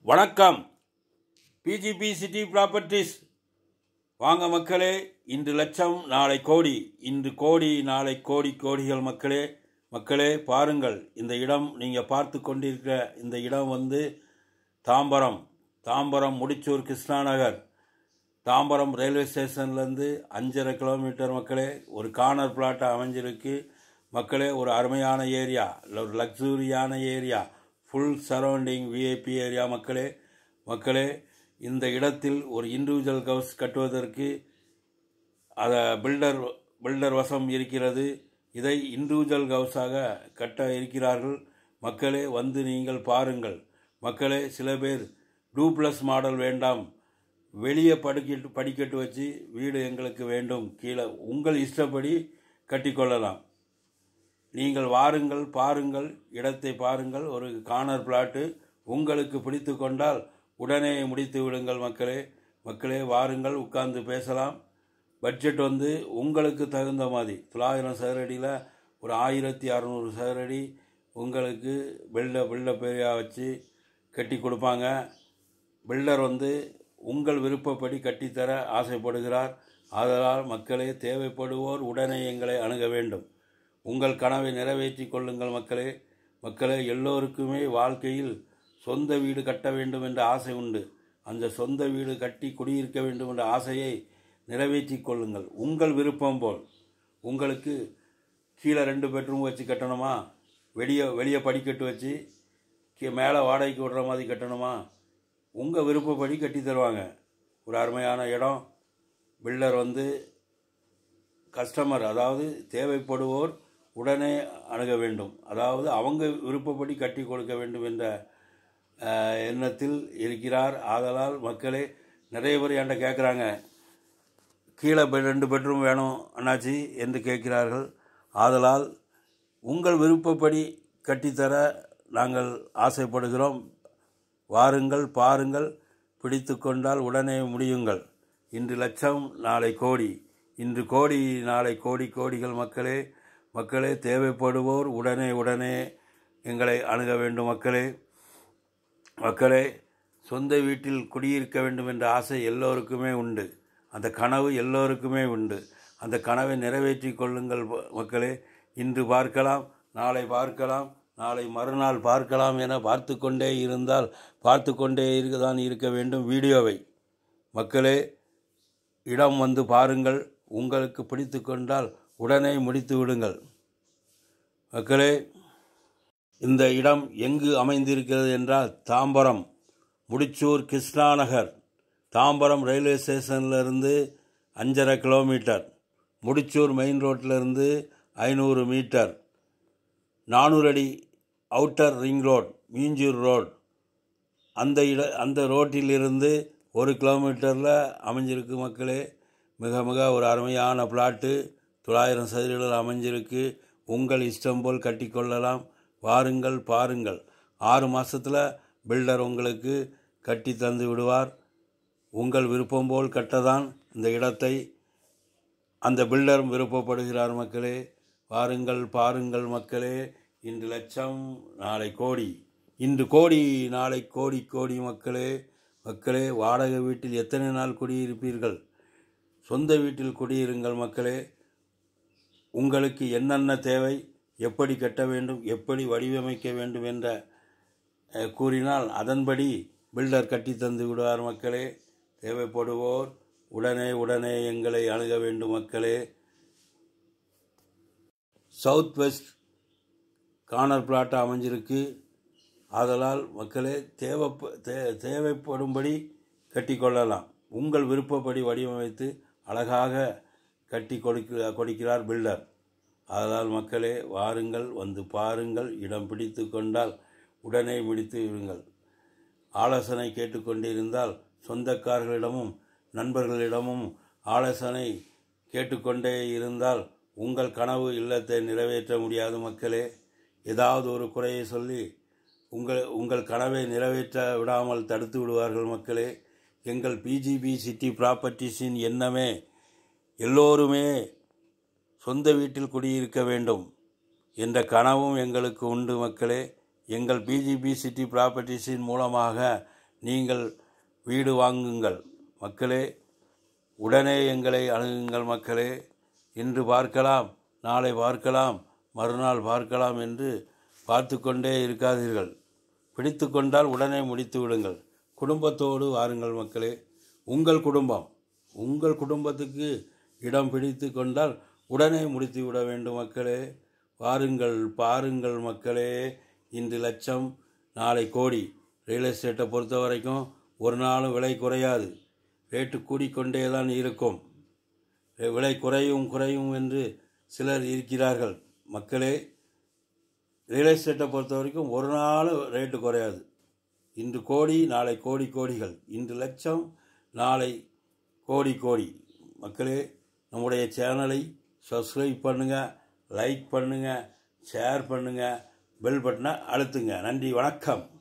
வணக்கம் PGP city properties வாங்க மக்களே இன்று லட்சம் நாளை கோடி இன்று கோடி நாளை கோடி கோடிகள் மக்களே மக்களே பாருங்கள் இந்த இடம் நீங்கள் பார்த்து கொண்டிருக்கிற இந்த இடம் வந்து தாம்பரம் தாம்பரம் முடிச்சூர் கிருஷ்ணா நகர் தாம்பரம் ரயில்வே ஸ்டேஷன்லேருந்து அஞ்சரை கிலோமீட்டர் மக்களே ஒரு கார்னர் பிளாட்டாக அமைஞ்சிருக்கு மக்களே ஒரு அருமையான ஏரியா இல்லை ஒரு லக்ஸூரியான area full surrounding VIP area மக்களே மக்களே இந்த இடத்தில் ஒரு இண்டிவிஜுவல் ஹவுஸ் கட்டுவதற்கு அதை பில்டர் பில்டர் வசம் இருக்கிறது இதை இண்டிவிஜுவல் ஹவுஸாக கட்ட இருக்கிறார்கள் மக்களே வந்து நீங்கள் பாருங்கள் மக்களே சில பேர் டூப்ளஸ் மாடல் வேண்டாம் வெளியே படிக்கட்டு படிக்கட்டு வச்சு வீடு எங்களுக்கு வேண்டும் கீழே உங்கள் இஷ்டப்படி கட்டிக்கொள்ளலாம் நீங்கள் வாருங்கள் பாருங்கள் இடத்தை பாருங்கள் ஒரு கார்னர் பிளாட்டு உங்களுக்கு பிடித்து கொண்டால் உடனே முடித்து விடுங்கள் மக்களே மக்களே வாருங்கள் உட்கார்ந்து பேசலாம் பட்ஜெட் வந்து உங்களுக்கு தகுந்த மாதிரி தொள்ளாயிரம் சதுரடியில் ஒரு ஆயிரத்தி அறநூறு சதுரடி உங்களுக்கு பில்ட பில்ட பேரியா வச்சு கட்டி கொடுப்பாங்க பில்டர் வந்து உங்கள் விருப்பப்படி கட்டித்தர ஆசைப்படுகிறார் ஆதலால் மக்களே தேவைப்படுவோர் உடனே எங்களை அணுக வேண்டும் உங்கள் கனவை நிறைவேற்றி கொள்ளுங்கள் மக்களே மக்களே எல்லோருக்குமே வாழ்க்கையில் சொந்த வீடு கட்ட வேண்டும் என்ற ஆசை உண்டு அந்த சொந்த வீடு கட்டி குடியிருக்க வேண்டும் என்ற ஆசையை நிறைவேற்றி கொள்ளுங்கள் உங்கள் விருப்பம் போல் உங்களுக்கு கீழே ரெண்டு பெட்ரூம் வச்சு கட்டணுமா வெளியே வெளியே படிக்கட்டு வச்சு கீ மேலே வாடகைக்கு விடுற மாதிரி கட்டணுமா உங்கள் விருப்பப்படி கட்டி தருவாங்க ஒரு அருமையான இடம் பில்டர் வந்து கஸ்டமர் அதாவது தேவைப்படுவோர் உடனே அணுக வேண்டும் அதாவது அவங்க விருப்பப்படி கட்டி கொடுக்க வேண்டும் என்ற அஹ், எண்ணத்தில் இருக்கிறார் ஆதலால் மக்களே நிறைய பேர் என்கிட்ட கேட்குறாங்க கீழே பெ- ரெண்டு பெட்ரூம் வேணும் அண்ணாச்சி என்று கேட்கிறார்கள் ஆதலால் உங்கள் விருப்பப்படி கட்டித்தர நாங்கள் ஆசைப்படுகிறோம் வாருங்கள் பாருங்கள் பிடித்து கொண்டால் உடனே முடியுங்கள் இன்று லட்சம் நாளை கோடி இன்று கோடி நாளை கோடி கோடிகள் மக்களே மக்களே தேவைப்படுவோர் உடனே உடனே எங்களை அணுக வேண்டும் மக்களே மக்களே சொந்த வீட்டில் குடியிருக்க வேண்டும் என்ற ஆசை எல்லோருக்குமே உண்டு அந்த கனவு எல்லோருக்குமே உண்டு அந்த கனவை நிறைவேற்றி கொள்ளுங்கள் ம- மக்களே இன்று பார்க்கலாம் நாளை பார்க்கலாம் நாளை மறுநாள் பார்க்கலாம் என பார்த்து கொண்டே இருந்தால் பார்த்து கொண்டே இருக்கதான் இருக்க வேண்டும் வீடியோவை மக்களே இடம் வந்து பாருங்கள் உங்களுக்கு பிடித்து கொண்டால் உடனே முடித்து விடுங்கள் மக்களே இந்த இடம் எங்கு அமைந்திருக்கிறது என்றால் தாம்பரம் முடிச்சூர் கிருஷ்ணா நகர் தாம்பரம் ரயில்வே ஸ்டேஷன்லேருந்து அஞ்சரை கிலோமீட்டர் முடிச்சூர் மெயின் ரோட்டிலிருந்து ஐநூறு மீட்டர் நானூறு அடி outer ring road Minjur road அந்த இட அந்த ரோட்டிலிருந்து ஒரு கிலோமீட்டரில் அமைஞ்சிருக்கு மக்களே மிக மிக ஒரு அருமையான பிளாட்டு தொள்ளாயிரம் சதுரடியில் அமைஞ்சிருக்கு உங்கள் இஷ்டம் போல் கட்டிக்கொள்ளலாம் வாருங்கள் பாருங்கள் ஆறு மாதத்தில் பில்டர் உங்களுக்கு கட்டி தந்து விடுவார் உங்கள் விருப்பம் போல் கட்டதான் இந்த இடத்தை அந்த பில்டரும் விருப்பப்படுகிறார் மக்களே வாருங்கள் பாருங்கள் மக்களே இன்று லட்சம் நாளை கோடி இன்று கோடி நாளை கோடி கோடி மக்களே மக்களே வாடகை வீட்டில் எத்தனை நாள் குடியிருப்பீர்கள் சொந்த வீட்டில் குடியிருங்கள் மக்களே உங்களுக்கு என்னென்ன தேவை எப்படி கட்ட வேண்டும் எப்படி வடிவமைக்க வேண்டும் என்ற அஹ், கூறினால் அதன்படி பில்டர் கட்டி தந்து விடுவார் மக்களே தேவைப்படுவோர் உடனே உடனே எங்களை அணுக வேண்டும் மக்களே சவுத் வெஸ்ட் கார்னர் பிளாட்டாக அமைஞ்சிருக்கு ஆதலால் மக்களே தேவைப்ப தே தேவைப்படும்படி கட்டிக்கொள்ளலாம் உங்கள் விருப்பப்படி வடிவமைத்து அழகாக கட்டி கொடுக்க கொடுக்கிறார் பில்டர் ஆதலால் மக்களே வாருங்கள் வந்து பாருங்கள் இடம் பிடித்து கொண்டால் உடனே முடித்து விடுங்கள் ஆலோசனை கேட்டுக்கொண்டிருந்தால் சொந்தக்காரர்களிடமும் நண்பர்களிடமும் ஆலோசனை கேட்டுக்கொண்டே இருந்தால் உங்கள் கனவு இல்லத்தை நிறைவேற்ற முடியாது மக்களே ஏதாவது ஒரு குறையை சொல்லி உங்கள் உங்கள் கனவை நிறைவேற்ற விடாமல் தடுத்து விடுவார்கள் மக்களே எங்கள் பிஜிபி சிட்டி ப்ராப்பர்ட்டிஸின் எண்ணமே எல்லோருமே சொந்த வீட்டில் குடியிருக்க வேண்டும் என்ற கனவும் எங்களுக்கு உண்டு மக்களே எங்கள் பிஜிபி சிட்டி ப்ராப்பர்ட்டிஸின் மூலமாக நீங்கள் வீடு வாங்குங்கள் மக்களே உடனே எங்களை அணுகுங்கள் மக்களே இன்று பார்க்கலாம் நாளை பார்க்கலாம் மறுநாள் பார்க்கலாம் என்று பார்த்து கொண்டே இருக்காதீர்கள் பிடித்து கொண்டால் உடனே முடித்து விடுங்கள் குடும்பத்தோடு வாருங்கள் மக்களே உங்கள் குடும்பம் உங்கள் குடும்பத்துக்கு இடம் பிடித்து கொண்டால் உடனே முடித்து விட வேண்டும் மக்களே வாருங்கள் பாருங்கள் மக்களே இன்று லட்சம் நாளை கோடி ரியல் எஸ்டேட்டை பொறுத்த வரைக்கும் ஒரு நாளும் விலை குறையாது ரேட்டு கூடிக்கொண்டே தான் இருக்கும் விலை குறையும் குறையும் என்று சிலர் இருக்கிறார்கள் மக்களே ரியல் எஸ்டேட்டை பொறுத்த வரைக்கும் ஒரு நாள் ரேட்டு குறையாது இன்று கோடி நாளை கோடி கோடிகள் இன்று லட்சம் நாளை கோடி கோடி மக்களே நம்முடைய சேனலை சப்ஸ்கிரைப் பண்ணுங்கள் லைக் பண்ணுங்கள் ஷேர் பண்ணுங்கள் பெல் பட்டனை அழுத்துங்க நன்றி வணக்கம்